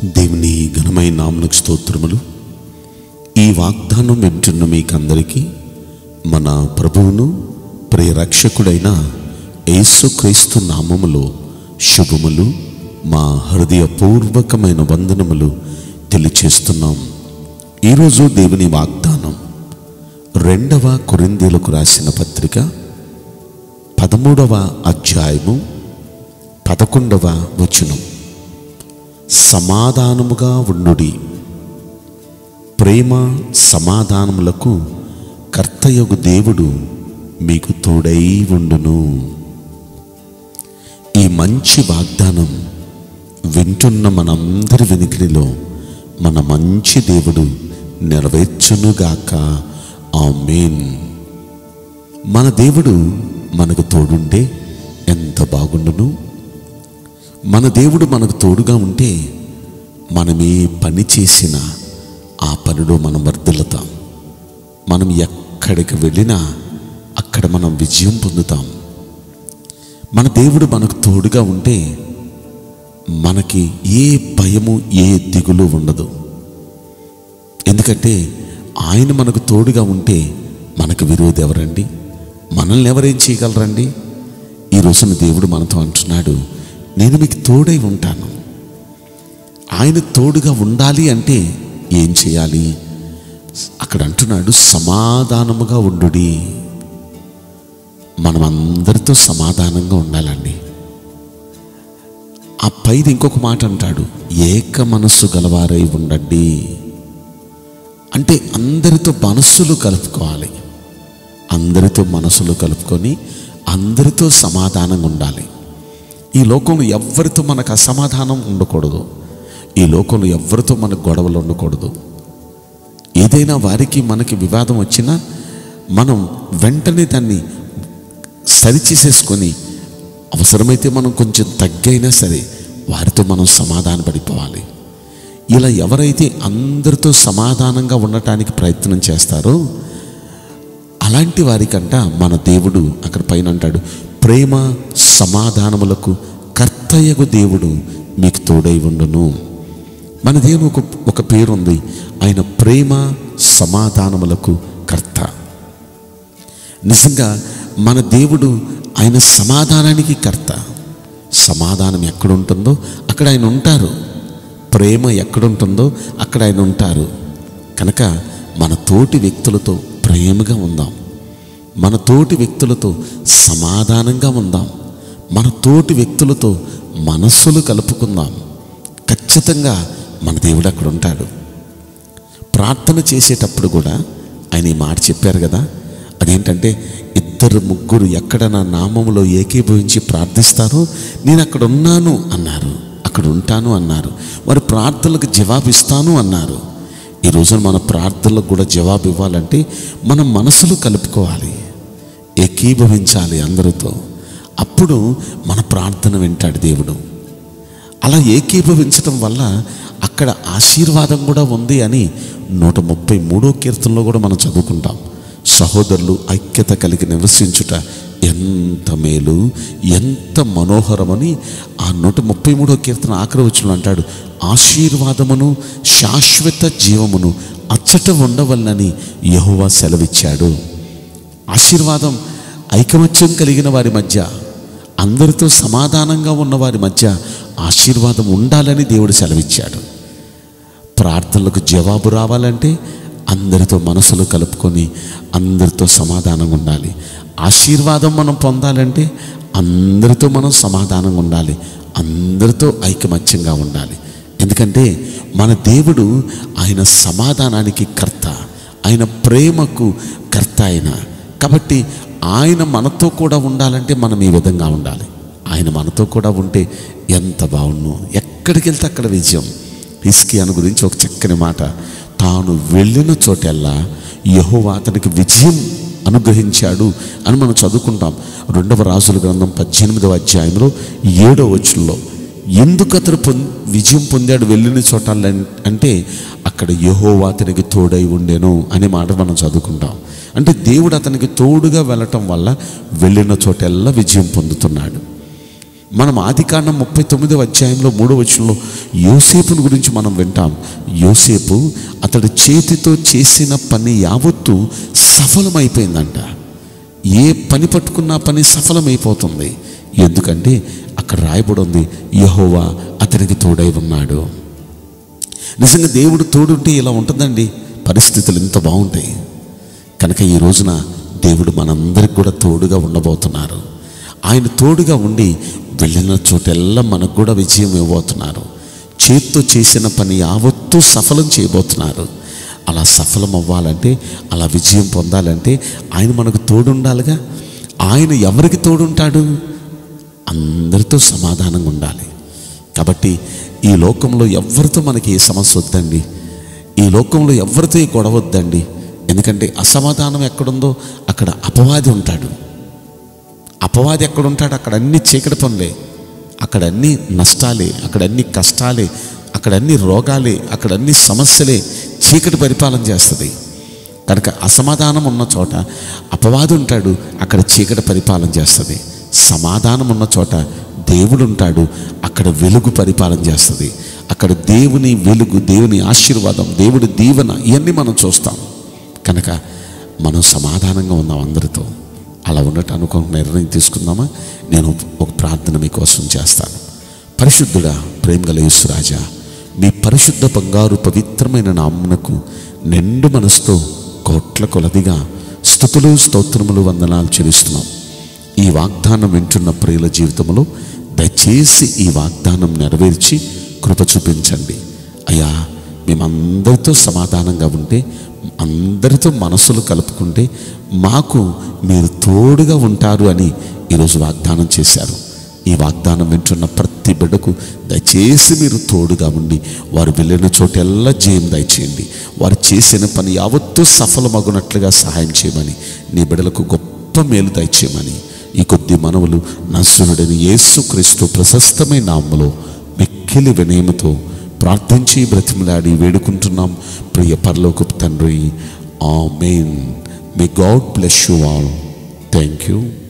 దేవుని ఘనమైన నామనకు స్తోత్రములు ఈ వాగ్దానం వింటున్న మీకందరికీ మన ప్రభువును ప్రియరక్షకుడైన యేసుక్రీస్తు నామములో శుభములు మా హృదయపూర్వకమైన వందనములు తెలియచేస్తున్నాం ఈరోజు దేవుని వాగ్దానం రెండవ కొరిందీలకు రాసిన పత్రిక పదమూడవ అధ్యాయము పదకొండవ వచనం సమాధానముగా ఉండుడి ప్రేమ సమాధానములకు కర్తయగు దేవుడు మీకు తోడై ఉండును ఈ మంచి వాగ్దానం వింటున్న మనందరి వెనుకడిలో మన మంచి దేవుడు నెరవేర్చునుగాక ఆమేన్ మన దేవుడు మనకు తోడుంటే ఎంత బాగుండును మన దేవుడు మనకు తోడుగా ఉంటే మనం ఏ పని చేసినా ఆ పనిలో మనం వర్ధిల్లుతాం మనం ఎక్కడికి వెళ్ళినా అక్కడ మనం విజయం పొందుతాం మన దేవుడు మనకు తోడుగా ఉంటే మనకి ఏ భయము ఏ దిగులు ఉండదు ఎందుకంటే ఆయన మనకు తోడుగా ఉంటే మనకు విరోధి ఎవరండి మనల్ని ఎవరేం చేయగలరండి ఈ రోజున దేవుడు మనతో అంటున్నాడు నేను మీకు తోడై ఉంటాను ఆయన తోడుగా ఉండాలి అంటే ఏం చేయాలి అక్కడ అంటున్నాడు సమాధానముగా ఉండుడి మనం అందరితో సమాధానంగా ఉండాలండి ఆ పైది ఇంకొక మాట అంటాడు ఏక మనస్సు గలవారై ఉండండి అంటే అందరితో మనస్సులు కలుపుకోవాలి అందరితో మనసులు కలుపుకొని అందరితో సమాధానంగా ఉండాలి ఈ లోకంలో ఎవ్వరితో మనకు అసమాధానం ఉండకూడదు ఈ లోకంలో ఎవ్వరితో మనకు గొడవలు ఉండకూడదు ఏదైనా వారికి మనకి వివాదం వచ్చినా మనం వెంటనే దాన్ని సరిచేసేసుకొని అవసరమైతే మనం కొంచెం తగ్గైనా సరే వారితో మనం సమాధాన పడిపోవాలి ఇలా ఎవరైతే అందరితో సమాధానంగా ఉండటానికి ప్రయత్నం చేస్తారో అలాంటి వారికంట మన దేవుడు అక్కడ పైన అంటాడు ప్రేమ సమాధానములకు కర్తయ్యగు దేవుడు మీకు తోడై ఉండును మన దేవుని ఒక ఒక పేరు ఉంది ఆయన ప్రేమ సమాధానములకు కర్త నిజంగా మన దేవుడు ఆయన సమాధానానికి కర్త సమాధానం ఎక్కడుంటుందో అక్కడ ఆయన ఉంటారు ప్రేమ ఎక్కడుంటుందో అక్కడ ఆయన ఉంటారు కనుక మన తోటి వ్యక్తులతో ప్రేమగా ఉందాం మన తోటి వ్యక్తులతో సమాధానంగా ఉందాం మన తోటి వ్యక్తులతో మనస్సులు కలుపుకుందాం ఖచ్చితంగా మన దేవుడు అక్కడ ఉంటాడు ప్రార్థన చేసేటప్పుడు కూడా ఆయన ఈ మాట చెప్పారు కదా అదేంటంటే ఇద్దరు ముగ్గురు ఎక్కడ నా నామములో ఏకీభవించి ప్రార్థిస్తారో నేను అక్కడ ఉన్నాను అన్నారు అక్కడ ఉంటాను అన్నారు వారి ప్రార్థనలకు జవాబిస్తాను అన్నారు ఈ రోజున మన ప్రార్థనలకు కూడా జవాబు ఇవ్వాలంటే మనం మనసులు కలుపుకోవాలి ఏకీభవించాలి అందరితో అప్పుడు మన ప్రార్థన వింటాడు దేవుడు అలా ఏకీభవించడం వల్ల అక్కడ ఆశీర్వాదం కూడా ఉంది అని నూట ముప్పై మూడో కీర్తనలో కూడా మనం చదువుకుంటాం సహోదరులు ఐక్యత కలిగి నివసించుట ఎంత మేలు ఎంత మనోహరమని ఆ నూట ముప్పై మూడో కీర్తన ఆఖరి వచ్చిన అంటాడు ఆశీర్వాదమును శాశ్వత జీవమును అచ్చట ఉండవలనని యహోవా సెలవిచ్చాడు ఆశీర్వాదం ఐకమత్యం కలిగిన వారి మధ్య అందరితో సమాధానంగా ఉన్న వారి మధ్య ఆశీర్వాదం ఉండాలని దేవుడు సెలవిచ్చాడు ప్రార్థనలకు జవాబు రావాలంటే అందరితో మనసులు కలుపుకొని అందరితో సమాధానంగా ఉండాలి ఆశీర్వాదం మనం పొందాలంటే అందరితో మనం సమాధానంగా ఉండాలి అందరితో ఐకమత్యంగా ఉండాలి ఎందుకంటే మన దేవుడు ఆయన సమాధానానికి కర్త ఆయన ప్రేమకు కర్త ఆయన కాబట్టి ఆయన మనతో కూడా ఉండాలంటే మనం ఈ విధంగా ఉండాలి ఆయన మనతో కూడా ఉంటే ఎంత బాగుండు ఎక్కడికి వెళ్తే అక్కడ విజయం హిస్కియాను గురించి ఒక చక్కని మాట తాను వెళ్ళిన చోటెల్లా యహోవా అతనికి విజయం అనుగ్రహించాడు అని మనం చదువుకుంటాం రెండవ రాజుల గ్రంథం పద్దెనిమిదవ అధ్యాయంలో ఏడవ వచనంలో ఎందుకు అతను పొం విజయం పొందాడు వెళ్ళిన చోట అంటే అక్కడ యహోవా అతనికి తోడై ఉండెను అనే మాట మనం చదువుకుంటాం అంటే దేవుడు అతనికి తోడుగా వెళ్ళటం వల్ల వెళ్ళిన చోటెల్లా విజయం పొందుతున్నాడు మనం ఆదికాండం ముప్పై తొమ్మిదవ అధ్యాయంలో మూడో వచనంలో యోసేపుని గురించి మనం వింటాం యోసేపు అతడి చేతితో చేసిన పని యావత్తు సఫలమైపోయిందంట ఏ పని పట్టుకున్న పని సఫలమైపోతుంది ఎందుకంటే అక్కడ రాయబడి ఉంది యహోవా అతనికి తోడై ఉన్నాడు నిజంగా దేవుడు తోడుంటే ఇలా ఉంటుందండి పరిస్థితులు ఎంత బాగుంటాయి కనుక ఈ రోజున దేవుడు మనందరికి కూడా తోడుగా ఉండబోతున్నారు ఆయన తోడుగా ఉండి వెళ్ళిన చోటెల్లా మనకు కూడా విజయం ఇవ్వబోతున్నారు చేత్తో చేసిన పని యావత్తూ సఫలం చేయబోతున్నారు అలా సఫలం అవ్వాలంటే అలా విజయం పొందాలంటే ఆయన మనకు తోడుండాలిగా ఆయన ఎవరికి తోడుంటాడు అందరితో సమాధానంగా ఉండాలి కాబట్టి ఈ లోకంలో ఎవరితో మనకి ఏ సమస్య వద్దండి ఈ లోకంలో ఎవరితో ఏ గొడవ వద్దండి ఎందుకంటే అసమాధానం ఎక్కడుందో అక్కడ అపవాది ఉంటాడు అపవాది ఎక్కడ ఉంటాడు అక్కడ అన్ని చీకటి పనులే అక్కడ అన్ని నష్టాలే అక్కడ అన్ని కష్టాలే అక్కడ అన్ని రోగాలే అక్కడ అన్ని సమస్యలే చీకటి పరిపాలన చేస్తుంది కనుక అసమాధానం ఉన్న చోట అపవాది ఉంటాడు అక్కడ చీకటి పరిపాలన చేస్తుంది సమాధానం ఉన్న చోట దేవుడు ఉంటాడు అక్కడ వెలుగు పరిపాలన చేస్తుంది అక్కడ దేవుని వెలుగు దేవుని ఆశీర్వాదం దేవుడి దీవెన ఇవన్నీ మనం చూస్తాం కనుక మనం సమాధానంగా ఉన్నాం అందరితో అలా ఉండటానికి ఒక నిర్ణయం తీసుకుందామా నేను ఒక ప్రార్థన మీకోసం చేస్తాను పరిశుద్ధుడా ప్రేమగల యేసురాజా మీ పరిశుద్ధ బంగారు పవిత్రమైన నామ్మునకు నిండు మనసుతో కోట్ల కొలదిగా స్థుతులు స్తోత్రములు వందనాలు చెల్లిస్తున్నాం ఈ వాగ్దానం వింటున్న ప్రియుల జీవితంలో దయచేసి ఈ వాగ్దానం నెరవేర్చి కృప చూపించండి అయ్యా మేమందరితో సమాధానంగా ఉంటే అందరితో మనసులు కలుపుకుంటే మాకు మీరు తోడుగా ఉంటారు అని ఈరోజు వాగ్దానం చేశారు ఈ వాగ్దానం వింటున్న ప్రతి బిడ్డకు దయచేసి మీరు తోడుగా ఉండి వారు వెళ్ళిన చోటెల్లా జయం దయచేయండి వారు చేసిన పని యావత్తూ సఫలమగునట్లుగా సహాయం చేయమని నీ బిడ్డలకు గొప్ప మేలు దయచేయమని ఈ కొద్ది మనవులు నసురుడని యేసుక్రీస్తు ప్రశస్తమైన నామములో మిక్కిలి వినయముతో ప్రార్థించి బ్రతిమలాడి వేడుకుంటున్నాం ప్రియ పరలోకపు తండ్రి amen may God bless you all thank you